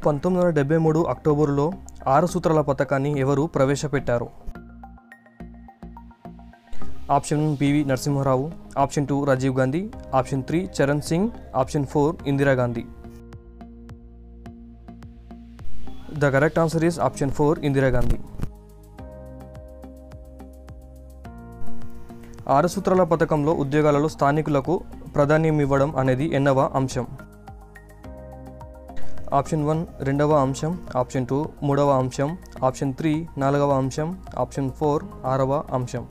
పంతొమ్మిది వందల డెబ్బై మూడు అక్టోబరులో ఆరు సూత్రాల పథకాన్ని ఎవరు ప్రవేశపెట్టారు option one PV Narasimha Rao option two Rajiv Gandhi option three Charan Singh option four Indira Gandhi the correct answer is option four Indira Gandhi ఆరు సూత్రాల పథకంలో ఉద్యోగాలలో స్థానికులకు ప్రాధాన్యం ఇవ్వడం అనేది ఎన్నవ అంశం ఆప్షన్ వన్ రెండవ అంశం ఆప్షన్ టూ మూడవ అంశం ఆప్షన్ త్రీ నాలుగవ అంశం ఆప్షన్ ఫోర్ ఆరవ అంశం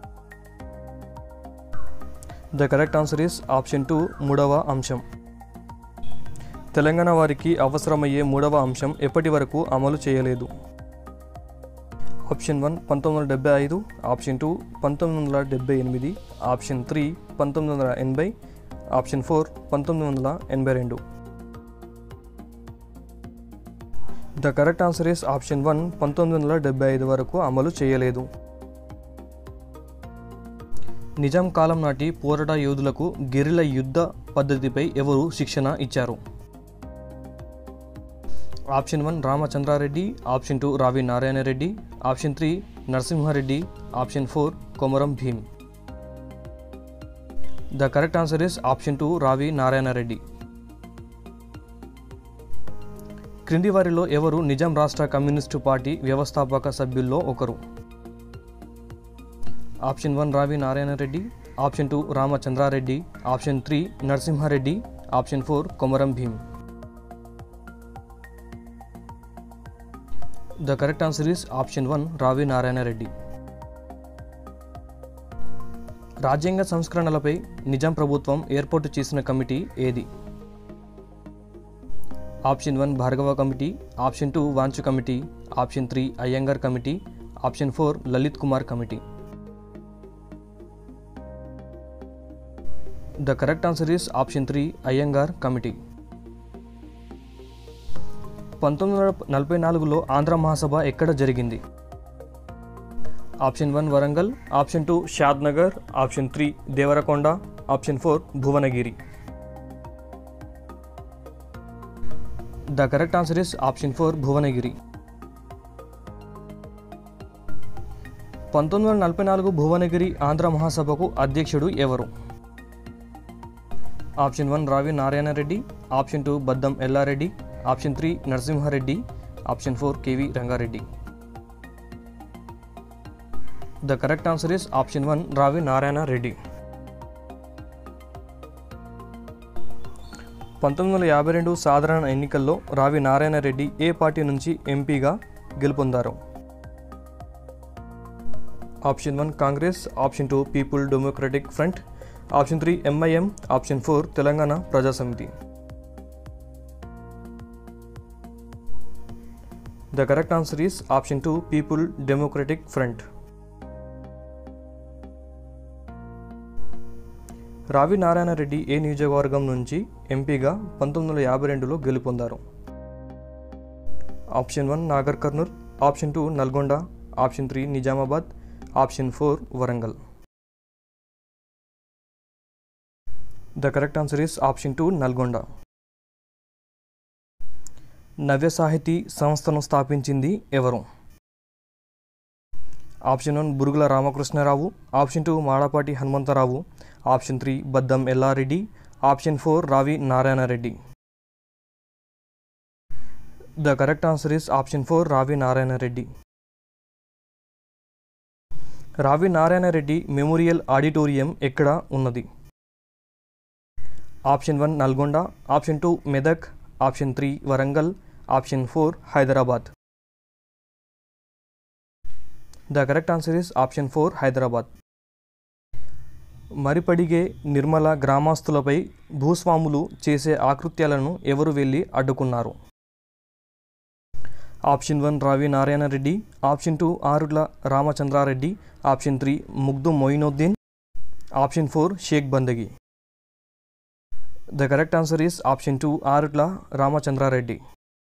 the correct answer is option two మూడవ అంశం తెలంగాణ వారికి అవసరమయ్యే మూడవ అంశం ఎప్పటి వరకు అమలు చేయలేదు ఆప్షన్ వన్ పంతొమ్మిది వందల డెబ్బై ఐదు ఆప్షన్ టూ పంతొమ్మిది వందల డెబ్బై ఎనిమిది ఆప్షన్ త్రీ పంతొమ్మిది వందల ఎనభై ఆప్షన్ ఫోర్ పంతొమ్మిది వందల ఎనభై రెండు the correct answer is option one పంతొమ్మిది వందల డెబ్బై ఐదు వరకు అమలు చేయలేదు నిజాం కాలం నాటి పోరాట యోధులకు గెరిల యుద్ధ పద్ధతిపై ఎవరు శిక్షణ ఇచ్చారు option one Ramachandra Reddy option two Ravi Narayana Reddy option three Narasimha Reddy option four Komaram Bheem the correct answer is option two Ravi Narayana Reddy క్రింది వారిలో ఎవరు నిజాం రాష్ట్ర కమ్యూనిస్టు పార్టీ వ్యవస్థాపక సభ్యుల్లో ఒకరు option one Ravi Narayana Reddy option two Ramachandra Reddy option three Narasimha Reddy option four Komaram Bheem the correct answer is option one Ravi Narayana Reddy రాజ్యాంగ సంస్కరణలపై నిజాం ప్రభుత్వం ఏర్పాటు చేసిన కమిటీ ఏది option one Bhargava committee option two Wanchoo committee option three Ayyangar committee option four Lalit Kumar committee the correct answer is option three Ayyangar committee పంతొమ్మిది వందల నలభై నాలుగులో ఆంధ్ర మహాసభ ఎక్కడ జరిగింది option one Warangal option two Shadnagar option three Devarakonda option four Bhuvanagiri the correct answer is option four Bhuvanagiri పంతొమ్మిది వందల నలభై నాలుగు భువనగిరి ఆంధ్ర మహాసభకు అధ్యక్షుడు ఎవరు option one Ravi Narayana Reddy option two Baddam Yella Reddy option three Narasimha Reddy option four KV Ranga Reddy the correct answer is option one Ravi Narayana Reddy పంతొమ్మిది వందల యాభై రెండు సాధారణ ఎన్నికల్లో రావి నారాయణ రెడ్డి ఏ పార్టీ నుంచి ఎంపీగా గెలుపొందారు option one Congress option two People Democratic Front option three MIM option four Telangana Praja Samithi the correct answer is option two People Democratic Front Ravi Narayana Reddy ఏ నియోజకవర్గం నుంచి ఎంపీగా పంతొమ్మిది వందల యాభై రెండులో గెలుపొందారు option one Nagar Kurnool option two Nalgonda option three Nizamabad option four Warangal the correct answer is option two Nalgonda Navya Sahiti సంస్థను స్థాపించింది ఎవరు option one Burugula Ramakrishna Rao option two Madapati Hanumantha Rao option three Baddam Yella Reddy option four Ravi Narayana Reddy the correct answer is option four Ravi Narayana Reddy రావి నారాయణ రెడ్డి మెమోరియల్ ఆడిటోరియం ఎక్కడ ఉన్నది option one Nalgonda option two Medak option three Warangal option four Hyderabad the correct answer is option four Hyderabad మరిపడిగే నిర్మల గ్రామస్తులపై భూస్వాములు చేసే ఆకృత్యాలను ఎవరు వెళ్ళి అడ్డుకున్నారు option one Ravi Narayana Reddy option two Arutla Ramachandra Reddy option three Makhdoom Mohiuddin option four Sheikh Bandagi the correct answer is option two Arutla Ramachandra Reddy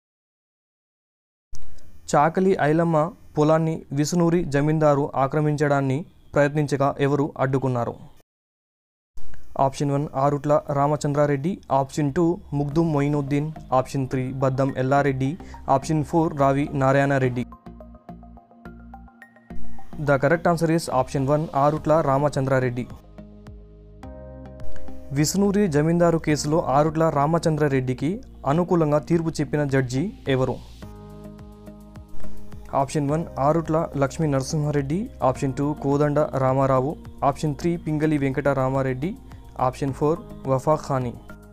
Chakali Ailamma పొలాన్ని విసునూరి జమీందారు ఆక్రమించడాన్ని ప్రయత్నించగా ఎవరు అడ్డుకున్నారు option one Arutla Ramachandra Reddy option two Makhdoom Mohiuddin option three Baddam Yella Reddy option four Ravi Narayana Reddy the correct answer is option one Arutla Ramachandra Reddy Visunuri జమీందారు కేసులో ఆరుట్ల రామచంద్రారెడ్డికి అనుకూలంగా తీర్పు చెప్పిన జడ్జి ఎవరు option one Arutla Lakshmi Narasimha Reddy option two Kodanda Rama Rao option three Pingali Venkata Rama Reddy option four Wafa Khani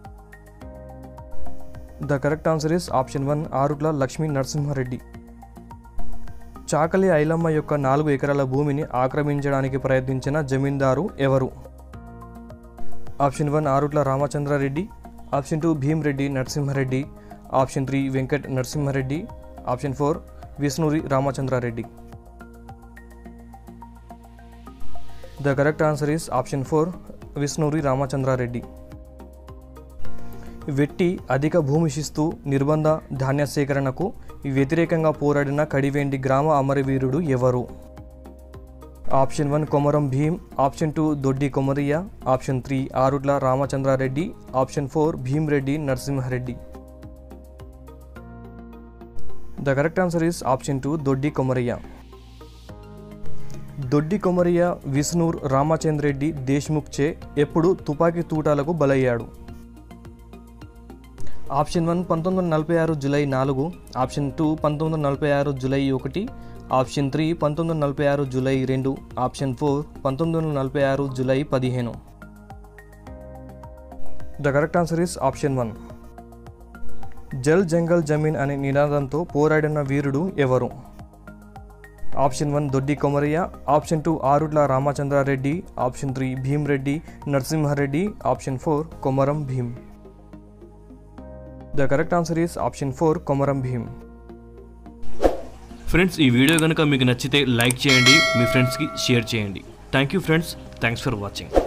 the correct answer is option one Arutla Lakshmi Narasimha Reddy Chakali Ailamma యొక్క నాలుగు ఎకరాల భూమిని ఆక్రమించడానికి ప్రయత్నించిన జమీందారు ఎవరు option one Arutla Ramachandra Reddy option two Bhimreddy Narasimha Reddy option three Venkat Narasimha Reddy option four Visunuri Ramachandra Reddy the correct answer is option four Visunuri Ramachandra Reddy వెట్టి అధిక భూమి శిస్తు నిర్బంధ ధాన్య సేకరణకు వ్యతిరేకంగా పోరాడిన కడివేండి గ్రామ అమరవీరుడు ఎవరు option one Komaram Bheem option two Doddi Komaraiah option three Arutla Ramachandra Reddy option four Bhimreddy Narasimha Reddy the correct answer is option two Doddi Komaraiah దొడ్డి కొమరయ్య విష్ణూర్ రామచంద్రెడ్డి దేశ్ముఖ్ చే ఎప్పుడు తుపాకీ తూటాలకు బలయ్యాడు ఆప్షన్ వన్ పంతొమ్మిది వందల నలభై ఆరు జూలై నాలుగు ఆప్షన్ టూ పంతొమ్మిది వందల నలభై ఆరు జూలై ఒకటి ఆప్షన్ త్రీ పంతొమ్మిది వందల నలభై ఆరు జూలై రెండు ఆప్షన్ ఫోర్ పంతొమ్మిది వందల నలభై ఆరు జూలై పదిహేను the correct answer is option one జల్ జంగల్ జమీన్ అనే నినాదంతో పోరాడిన వీరుడు ఎవరు option one Doddi Komaraiah option two Arutla Ramachandra Reddy option three Bhimreddy Narasimha Reddy option four Komaram Bheem the correct answer is option four Komaram Bheem friends ఈ వీడియో కనుక మీకు నచ్చితే లైక్ చేయండి మీ ఫ్రెండ్స్కి షేర్ చేయండి thank you friends thanks for watching